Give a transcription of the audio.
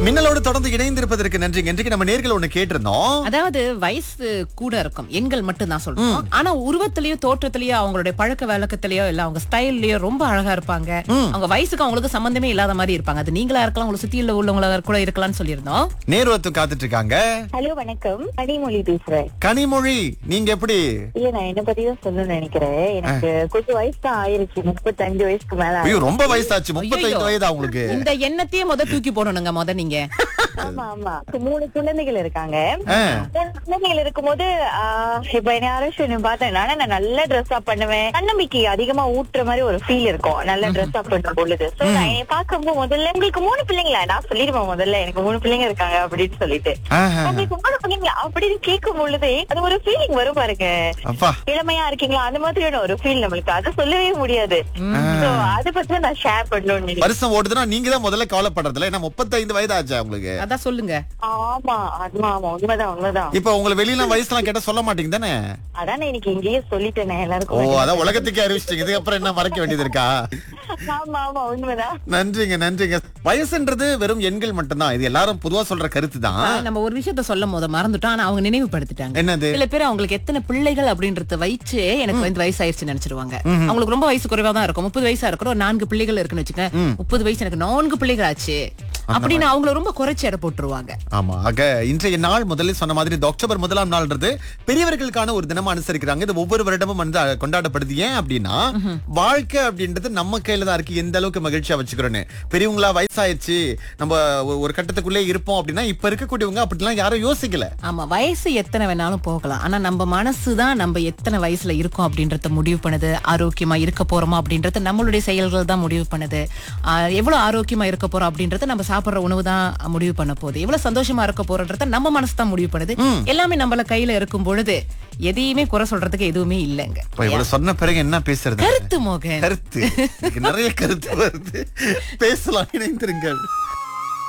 மின்னலோடு தொடர்ந்து இணைந்திருப்பதற்கு நன்றி இன்றைக்கு நம்ம நேர்கள் ஒண்ணு கேட்டிருந்தோம் அதாவது வயசு கூட இருக்கும் எண்கள் மட்டும் தான் சொல்றோம் ஆனா உருவத்திலயோ தோற்றத்திலயோ அவங்களுடைய பழக்க வழக்கத்திலயோ இல்ல அவங்க ஸ்டைல்லயோ ரொம்ப அழகா இருப்பாங்க அவங்க வயசுக்கு அவங்களுக்கு சம்பந்தமே இல்லாத மாதிரி இருப்பாங்க அது நீங்களா இருக்கலாம் உங்களை சுத்தி உள்ளவங்களா கூட இருக்கலாம்னு சொல்லியிருந்தோம் நேர்வத்தும் காத்துட்டு இருக்காங்க ஹலோ வணக்கம் கனிமொழி பேசுறேன் கனிமொழி நீங்க எப்படி இல்ல நான் என்ன பத்தி தான் சொல்லணும்னு நினைக்கிறேன் எனக்கு கொஞ்சம் வயசு தான் ஆயிருச்சு முப்பத்தஞ்சு வயசுக்கு மேல ஐயோ ரொம்ப வயசாச்சு முப்பத்தைந்து ஐயையோ. வயதா உங்களுக்கு இந்த எண்ணத்தையே முத தூக்கி போடணுங்க முத நீங்க ஆமா ஆமா இப்ப மூணு குழந்தைகள் இருக்காங்க ஆ. மூணு குழந்தைகள் இருக்கும்போது ஆஹ், இப்ப என்ன யாராச்சும் பார்த்தேன் நான் நல்ல ட்ரெஸ் அப் பண்ணுவேன் தன்னம்பிக்கை அதிகமா ஊட்டுற மாதிரி ஒரு ஃபீல் இருக்கும் நல்ல ட்ரெஸ் அப் பண்ணும் பொழுது சோ நான் என்னை பார்க்கும்போது முதல்ல உங்களுக்கு மூணு பிள்ளைங்களா நான் சொல்லிடுவேன் முதல்ல எனக்கு மூணு பிள்ளைங்க இருக்காங்க அப்படின்னு சொல்லிட்டு ஆஹா. உங்களுக்கு மூணு பிள்ளைங்களா அப்படின்னு கேட்கும் பொழுதே அது ஒரு ஃபீலிங் வரும் பாருங்க அப்பா இளமையா இருக்கீங்களா அந்த மாதிரியான ஒரு ஃபீல் நம்மளுக்கு அது சொல்லவே முடியாது சோ அத பத்தி நான் ஷேர் பண்ணணும்னு நினைக்கிறேன். வருஷம் ஓடுதுன்னா நீங்க தான் முதல்ல கவலைப்படுறதுல ஏன்னா முப்பத்தைந்து வயது ஆச்சா உங்களுக்கு அதான் சொல்லுங்க ஆமா ஆமா ஆமா உண்மைதான் உண்மைதான் இப்ப உங்களை வெளியில வயசுலாம் கேட்டா சொல்ல மாட்டீங்க தானே அதான் நான் இன்னைக்கு இங்கேயே சொல்லிட்டேனே ஓ எல்லாருக்கும் அதான் உலகத்துக்கே அறிவிச்சிட்டீங்க இதுக்கப்புறம் என்ன மறக்க வேண்டியது இருக்கா ஆமா ஆமா உண்மைதான் நன்றிங்க நன்றிங்க வயசுன்றது வெறும் எண்கள் மட்டும்தான் இது எல்லாரும் பொதுவா சொல்ற கருத்து தான் நம்ம ஒரு விஷயத்த சொல்லும் போது மறந்துட்டோம் ஆனா அவங்க நினைவுபடுத்திட்டாங்க என்னது சில பேர் அவங்களுக்கு எத்தனை பிள்ளைகள் அப்படின்றத வச்சு எனக்கு வந்து வயசு ஆயிருச்சுன்னு நினைச்சிருவாங்க அவங்களுக்கு ரொம்ப வயசு குறைவா தான் இருக்கும் முப்பது வயசா இருக்கிற ஒரு நான்கு பிள்ளைகள் இருக்குன்னு வச்சுக்க முப்பது வயசு எனக்கு நான்கு பிள்ளைகள் ஆச்சு அப்படின்னு அவங்கள ரொம்ப குறைச்சு எடை போட்டுருவாங்க ஆமா ஆக இன்றைய நாள் முதலில் சொன்ன மாதிரி இந்த அக்டோபர் முதலாம் நாள்ன்றது பெரியவர்களுக்கான ஒரு தினமா அனுசரிக்கிறாங்க இது ஒவ்வொரு வருடமும் வந்து அஹ், கொண்டாடப்படுது ஏன் அப்படின்னா வாழ்க்கை அப்படின்றது நம்ம கையில தான் இருக்கு எந்த அளவுக்கு மகிழ்ச்சியா வச்சுக்கிறோன்னு பெரியவங்களா வயசாயிருச்சு நம்ம ஒ- ஒரு கட்டத்துக்குள்ளே இருப்போம் அப்படின்னா இப்ப இருக்கக்கூடியவங்க அப்படிலாம் யாரும் யோசிக்கல ஆமா வயசு எத்தனை வேணாலும் போகலாம் ஆனா நம்ம மனசு தான் நம்ம எத்தனை வயசுல இருக்கோம் அப்படின்றத முடிவு பண்ணுது ஆரோக்கியமா இருக்க போறோமா அப்படின்றத நம்மளுடைய செயல்கள் தான் முடிவு பண்ணுது ஆஹ் எவ்வளவு ஆரோக்கியமா இருக்க போறோம் அப்படின்றத நம்ம சாப்பிடுற உணவு தான் முடிவு பண்ண போகுது எவ்வளவு சந்தோஷமா இருக்க போறோன்றத நம்ம மனசு தான் முடிவு பண்ணுது எல்லாமே நம்மள கையில இருக்கும் பொழுது எதையுமே குறை சொல்றதுக்கு எதுவுமே இல்லைங்க இப்ப இவ்வளவு சொன்ன பிறகு என்ன பேசுறது கருத்து மோகன் கருத்து இதுக்கு நிறைய கருத்து வருது பேசலாம் இணைந்திருங்கள்